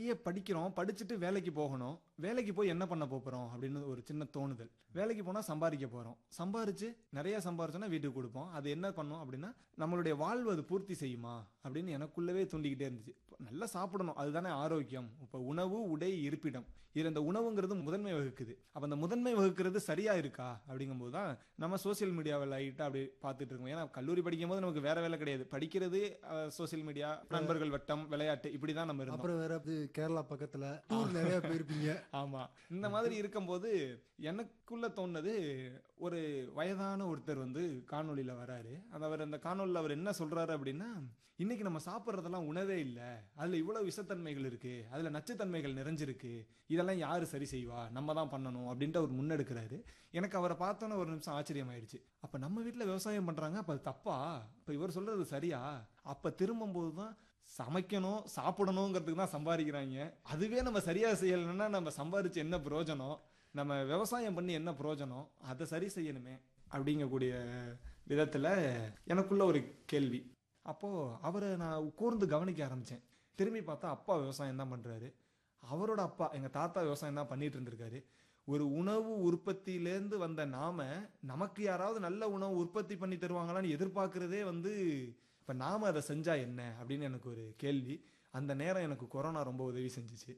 நிறைய படிக்கிறோம் படிச்சுட்டு வேலைக்கு போகணும் வேலைக்கு போய் என்ன பண்ண போறோம் அப்படின்னு ஒரு சின்ன தோணுதல் வேலைக்கு போனா சம்பாதிக்க போறோம் சம்பாரிச்சு நிறைய சம்பாரிச்சோன்னா வீட்டுக்கு கொடுப்போம் அது என்ன பண்ணும் அப்படின்னா நம்மளுடைய வாழ்வு அது பூர்த்தி செய்யுமா அப்படின்னு எனக்குள்ளவே தூண்டிக்கிட்டே இருந்துச்சு இப்ப நல்லா சாப்பிடணும் அதுதானே ஆரோக்கியம் இப்போ உணவு உடை இருப்பிடம் இதுல இந்த உணவுங்கிறது முதன்மை வகுக்குது அப்ப அந்த முதன்மை வகுக்கிறது சரியா இருக்கா அப்படிங்கும்போது தான் நம்ம சோசியல் மீடியாவில் லைட்டா அப்படி பார்த்துட்டு இருக்கோம் ஏன்னா கல்லூரி படிக்கும் போது நமக்கு வேற வேலை கிடையாது படிக்கிறது சோசியல் மீடியா நண்பர்கள் வட்டம் விளையாட்டு இப்படிதான் நம்ம இருந்தோம் அப்புறம் வேற இது கேரளா பக்கத்துல டூர் நிறைய போயிருப்பீங்க ஆமா இந்த மாதிரி இருக்கும்போது எனக்குள்ள தோணுது ஒரு வயதான ஒருத்தர் வந்து காணொளியில வராரு அந்த அவர் அந்த காணொளியில் அவர் என்ன சொல்றாரு அப்படின்னா இன்னைக்கு நம்ம சாப்பிட்றதெல்லாம் உணவே இல்ல அதுல இவ்வளவு விஷத்தன்மைகள் இருக்கு அதுல நச்சுத்தன்மைகள் நிறைஞ்சிருக்கு இதெல்லாம் யாரு சரி செய்வா நம்ம தான் பண்ணணும் அப்படின்ட்டு அவர் முன்னெடுக்கிறாரு எனக்கு அவரை பார்த்தோன்னே ஒரு நிமிஷம் ஆச்சரியம் ஆயிடுச்சு அப்ப நம்ம வீட்ல விவசாயம் பண்றாங்க அப்ப அது தப்பா இப்ப இவர் சொல்றது சரியா அப்ப திரும்பும்போது தான் சமைக்கணும் சாப்பிடணுங்கிறதுக்கு தான் சம்பாதிக்கிறாங்க அதுவே நம்ம சரியா செய்யலைன்னா நம்ம சம்பாதிச்சு என்ன பிரயோஜனம் நம்ம விவசாயம் பண்ணி என்ன பிரயோஜனம் அதை சரி செய்யணுமே அப்படிங்கக்கூடிய விதத்துல எனக்குள்ள ஒரு கேள்வி அப்போ அவரை நான் கூர்ந்து கவனிக்க ஆரம்பிச்சேன் திரும்பி பார்த்தா அப்பா விவசாயம் தான் பண்றாரு அவரோட அப்பா எங்க தாத்தா விவசாயம் தான் பண்ணிட்டு இருந்திருக்காரு ஒரு உணவு உற்பத்தியிலேருந்து வந்த நாம நமக்கு யாராவது நல்ல உணவு உற்பத்தி பண்ணி தருவாங்களான்னு எதிர்பார்க்கறதே வந்து இப்ப நாம அதை செஞ்சா என்ன அப்படின்னு எனக்கு ஒரு கேள்வி அந்த நேரம் எனக்கு கொரோனா ரொம்ப உதவி செஞ்சுச்சு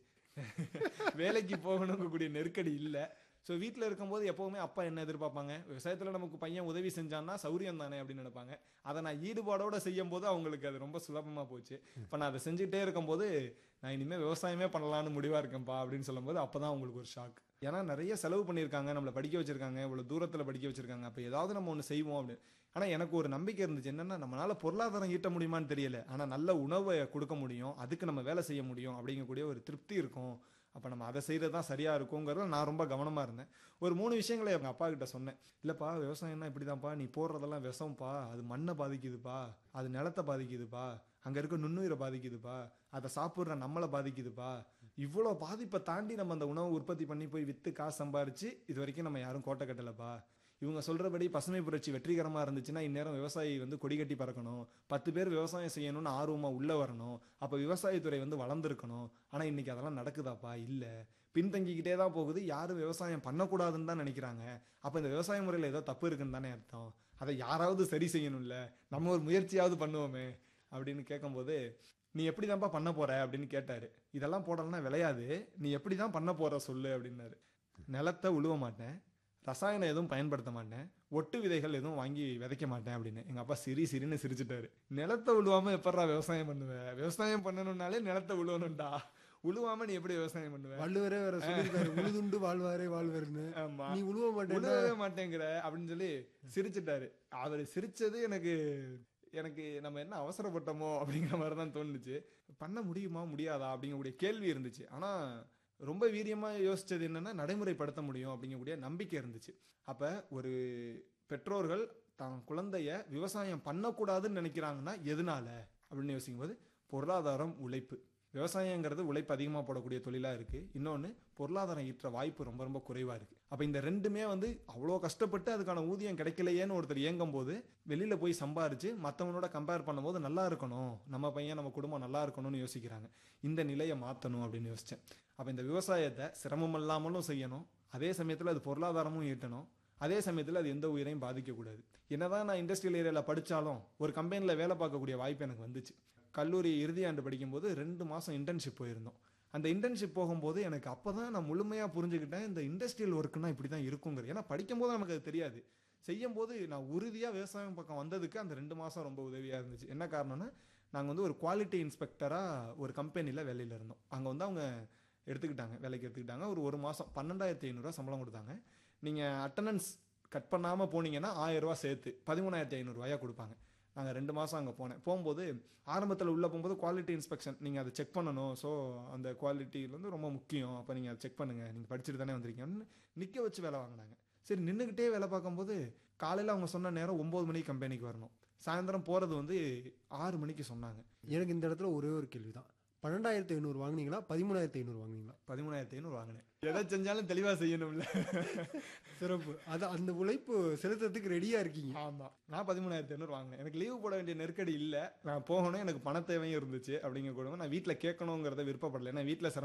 வேலைக்கு போகணுங்கக்கூடிய நெருக்கடி இல்லை ஸோ வீட்டில் இருக்கும்போது எப்போவுமே அப்பா என்ன எதிர்பார்ப்பாங்க விவசாயத்தில் நமக்கு பையன் உதவி செஞ்சான்னா சௌரியம் தானே அப்படின்னு நினைப்பாங்க அதை நான் ஈடுபாடோட செய்யும் போது அவங்களுக்கு அது ரொம்ப சுலபமாக போச்சு இப்போ நான் அதை செஞ்சுட்டே இருக்கும்போது நான் இனிமேல் விவசாயமே பண்ணலான்னு முடிவாக இருக்கேன்ப்பா அப்படின்னு சொல்லும்போது அப்போ தான் அவங்களுக்கு ஒரு ஷாக் ஏன்னா நிறைய செலவு பண்ணியிருக்காங்க நம்மளை படிக்க வச்சிருக்காங்க இவ்வளோ தூரத்தில் படிக்க வச்சிருக்காங்க அப்போ ஏதாவது நம்ம ஒன்று செய்வோம் அப்படின்னு ஆனால் எனக்கு ஒரு நம்பிக்கை இருந்துச்சு என்னன்னா நம்மளால பொருளாதாரம் ஈட்ட முடியுமான்னு தெரியல ஆனால் நல்ல உணவை கொடுக்க முடியும் அதுக்கு நம்ம வேலை செய்ய முடியும் அப்படிங்கக்கூடிய ஒரு திருப்தி இருக்கும் அப்போ நம்ம அதை செய்கிறது தான் சரியாக இருக்குங்கிறத நான் ரொம்ப கவனமாக இருந்தேன் ஒரு மூணு விஷயங்களை எங்கள் அப்பா கிட்ட சொன்னேன் இல்லைப்பா விவசாயம்னா இப்படி தான்ப்பா நீ போடுறதெல்லாம் விஷம்ப்பா அது மண்ணை பாதிக்குதுப்பா அது நிலத்தை பாதிக்குதுப்பா அங்கே இருக்க நுண்ணுயிரை பாதிக்குதுப்பா அதை சாப்பிட்ற நம்மளை பாதிக்குதுப்பா இவ்வளோ பாதிப்பை தாண்டி நம்ம அந்த உணவு உற்பத்தி பண்ணி போய் விற்று காசு சம்பாரிச்சு இது வரைக்கும் நம்ம யாரும் கோட்டை கட்டலைப்பா இவங்க சொல்றபடி பசுமை புரட்சி வெற்றிகரமா இருந்துச்சுன்னா இந்நேரம் விவசாயி வந்து கொடி கட்டி பறக்கணும் பத்து பேர் விவசாயம் செய்யணும்னு ஆர்வமா உள்ள வரணும் அப்ப விவசாயத்துறை வந்து வளர்ந்துருக்கணும் ஆனா இன்னைக்கு அதெல்லாம் நடக்குதாப்பா இல்ல பின்தங்கிக்கிட்டே தான் போகுது யாரும் விவசாயம் பண்ணக்கூடாதுன்னு தான் நினைக்கிறாங்க அப்ப இந்த விவசாய முறையில ஏதோ தப்பு இருக்குன்னு தானே அர்த்தம் அதை யாராவது சரி செய்யணும்ல நம்ம ஒரு முயற்சியாவது பண்ணுவோமே அப்படின்னு கேட்கும்போது நீ எப்படி தான்ப்பா பண்ண போற அப்படின்னு கேட்டாரு இதெல்லாம் போடலன்னா விளையாது நீ எப்படி தான் பண்ண போற சொல்லு அப்படின்னாரு நிலத்தை உழுவ மாட்டேன் ரசாயனம் எதுவும் பயன்படுத்த மாட்டேன் ஒட்டு விதைகள் எதுவும் வாங்கி விதைக்க மாட்டேன் அப்படின்னு எங்க அப்பா சிரி சிரின்னு சிரிச்சிட்டாரு நிலத்தை உழுவாம எப்படா விவசாயம் பண்ணுவ விவசாயம் பண்ணணும்னாலே நிலத்தை உழுவணும்டா உழுவாம நீ எப்படி விவசாயம் பண்ணுவ வள்ளுவரே வேற சொல்லியிருக்காரு உழுதுண்டு வாழ்வாரே வாழ்வர்னு ஆமா நீ உழுவ மாட்டேன் உழுவவே மாட்டேங்கிற அப்படின்னு சொல்லி சிரிச்சிட்டாரு அவர் சிரிச்சது எனக்கு எனக்கு நம்ம என்ன அவசரப்பட்டோமோ அப்படிங்கிற மாதிரி தான் தோணுச்சு பண்ண முடியுமா முடியாதா அப்படிங்கக்கூடிய கேள்வி இருந்துச்சு ஆனா ரொம்ப வீரியமா யோசிச்சது என்னன்னா நடைமுறைப்படுத்த முடியும் அப்படிங்கக்கூடிய நம்பிக்கை இருந்துச்சு அப்ப ஒரு பெற்றோர்கள் தான் குழந்தைய விவசாயம் பண்ணக்கூடாதுன்னு நினைக்கிறாங்கன்னா எதனால அப்படின்னு யோசிக்கும்போது பொருளாதாரம் உழைப்பு விவசாயங்கிறது உழைப்பு அதிகமாக போடக்கூடிய தொழிலாக இருக்குது இன்னொன்று பொருளாதாரம் ஈற்ற வாய்ப்பு ரொம்ப ரொம்ப குறைவாக இருக்குது அப்போ இந்த ரெண்டுமே வந்து அவ்வளோ கஷ்டப்பட்டு அதுக்கான ஊதியம் கிடைக்கலையேன்னு ஒருத்தர் இயங்கும் போது வெளியில் போய் சம்பாரிச்சு மற்றவனோட கம்பேர் பண்ணும்போது நல்லா இருக்கணும் நம்ம பையன் நம்ம குடும்பம் நல்லா இருக்கணும்னு யோசிக்கிறாங்க இந்த நிலையை மாற்றணும் அப்படின்னு யோசித்தேன் அப்போ இந்த விவசாயத்தை சிரமம் இல்லாமலும் செய்யணும் அதே சமயத்தில் அது பொருளாதாரமும் ஈட்டணும் அதே சமயத்தில் அது எந்த உயிரையும் பாதிக்கக்கூடாது என்னதான் நான் இண்டஸ்ட்ரியல் ஏரியாவில் படித்தாலும் ஒரு கம்பெனியில் வேலை பார்க்கக்கூடிய வாய்ப்பு எனக்கு வந்துச்சு கல்லூரி இறுதி ஆண்டு படிக்கும்போது ரெண்டு மாதம் இன்டர்ன்ஷிப் போயிருந்தோம் அந்த இன்டர்ன்ஷிப் போகும்போது எனக்கு அப்போ தான் நான் முழுமையாக புரிஞ்சுக்கிட்டேன் இந்த இண்டஸ்ட்ரியல் ஒர்க்குனா இப்படி தான் இருக்குங்கிறது ஏன்னா படிக்கும்போது நமக்கு அது தெரியாது செய்யும்போது நான் உறுதியாக விவசாயம் பக்கம் வந்ததுக்கு அந்த ரெண்டு மாதம் ரொம்ப உதவியாக இருந்துச்சு என்ன காரணம்னா நாங்கள் வந்து ஒரு குவாலிட்டி இன்ஸ்பெக்டராக ஒரு கம்பெனியில் வேலையில் இருந்தோம் அங்கே வந்து அவங்க எடுத்துக்கிட்டாங்க வேலைக்கு எடுத்துக்கிட்டாங்க ஒரு ஒரு மாதம் பன்னெண்டாயிரத்தி ஐநூறுரூவா சம்பளம் கொடுத்தாங்க நீங்கள் அட்டண்டன்ஸ் கட் பண்ணாமல் போனீங்கன்னா ஆயிரம் ரூபாய் சேர்த்து பதிமூணாயிரத்தி ஐநூறுரூவாயா கொடுப்பாங்க நாங்கள் ரெண்டு மாதம் அங்கே போனேன் போகும்போது ஆரம்பத்தில் உள்ளே போகும்போது குவாலிட்டி இன்ஸ்பெக்ஷன் நீங்கள் அதை செக் பண்ணணும் ஸோ அந்த குவாலிட்டியில் வந்து ரொம்ப முக்கியம் அப்போ நீங்கள் அதை செக் பண்ணுங்கள் நீங்கள் படிச்சுட்டு தானே வந்திருக்கீங்கன்னு நிற்க வச்சு வேலை வாங்கினாங்க சரி நின்றுக்கிட்டே வேலை பார்க்கும்போது காலையில் அவங்க சொன்ன நேரம் ஒம்பது மணிக்கு கம்பெனிக்கு வரணும் சாயந்தரம் போகிறது வந்து ஆறு மணிக்கு சொன்னாங்க எனக்கு இந்த இடத்துல ஒரே ஒரு கேள்விதான் பன்னெண்டாயிரத்தி ஐநூறு வாங்குனீங்களா பதிமூணாயிரத்தி ஐநூறு வாங்குனீங்களா பதிமூணாயிரத்தி ஐநூறு வாங்கினேன் எதை செஞ்சாலும் தெளிவாக செய்யணும்ல சிறப்பு அது அந்த உழைப்பு செலுத்துறதுக்கு ரெடியா இருக்கீங்க ஆமாம் நான் பதிமூணாயிரத்தி ஐநூறு வாங்கினேன் எனக்கு லீவு போட வேண்டிய நெருக்கடி இல்லை நான் போகணும் எனக்கு பண தேவையும் இருந்துச்சு அப்படிங்கிற கூட நான் வீட்டில் கேட்கணுங்கிறத விருப்பப்படல ஏன்னா வீட்டில் சிரமம்